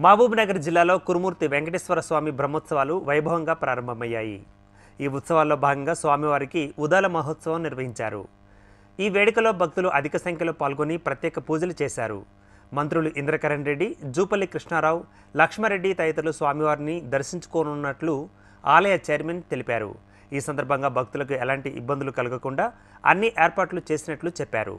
మహబూబ్ నగర్ జిల్లాలో కురుమూర్తి వెంకటేశ్వర స్వామి బ్రహ్మోత్సవాలు వైభవంగా ప్రారంభమయ్యాయి ఈ ఉత్సవాల్లో భాగంగా స్వామివారికి ఉదాల మహోత్సవం నిర్వహించారు ఈ వేడుకలో భక్తులు అధిక సంఖ్యలో పాల్గొని ప్రత్యేక పూజలు చేశారు మంత్రులు ఇంద్రకరణ్ రెడ్డి జూపల్లి కృష్ణారావు లక్ష్మారెడ్డి తదితరులు స్వామివారిని దర్శించుకోనున్నట్లు ఆలయ చైర్మన్ తెలిపారు ఈ సందర్భంగా భక్తులకు ఎలాంటి ఇబ్బందులు కలగకుండా అన్ని ఏర్పాట్లు చేసినట్లు చెప్పారు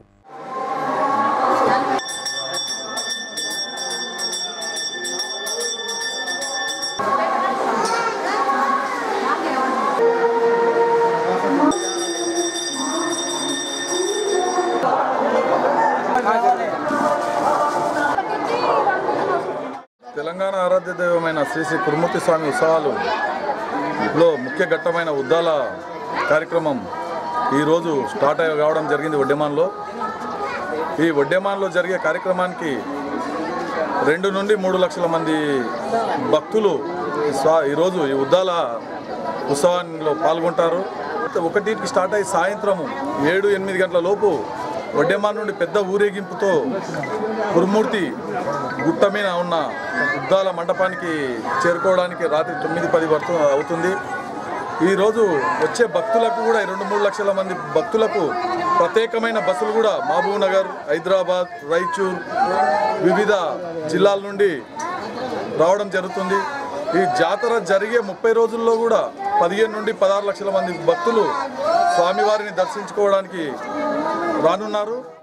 తెలంగాణ ఆరాధ్య దైవమైన శ్రీ శ్రీ కురుమూర్తి స్వామి ఉత్సవాలులో ముఖ్య ఘట్టమైన ఉద్దాల కార్యక్రమం ఈరోజు స్టార్ట్ అయ్యి కావడం జరిగింది వడ్డెమాన్లో ఈ వడ్డెమాన్లో జరిగే కార్యక్రమానికి రెండు నుండి మూడు లక్షల మంది భక్తులు ఈ స్వా ఈరోజు ఈ ఉద్దాల ఉత్సవాల్లో పాల్గొంటారు ఒకటికి స్టార్ట్ అయ్యి సాయంత్రము ఏడు ఎనిమిది గంటల లోపు వడ్డెమాన్ నుండి పెద్ద ఊరేగింపుతో కురుమూర్తి గుట్ట మీద ఉన్న ఉద్దాల మండపానికి చేరుకోవడానికి రాత్రి తొమ్మిది పది వరకు అవుతుంది ఈరోజు వచ్చే భక్తులకు కూడా ఈ రెండు మూడు లక్షల మంది భక్తులకు ప్రత్యేకమైన బస్సులు కూడా మహబూబ్ నగర్ హైదరాబాద్ రాయచూర్ వివిధ జిల్లాల నుండి రావడం జరుగుతుంది ఈ జాతర జరిగే ముప్పై రోజుల్లో కూడా పదిహేను నుండి పదహారు లక్షల మంది భక్తులు స్వామివారిని దర్శించుకోవడానికి రానున్నారు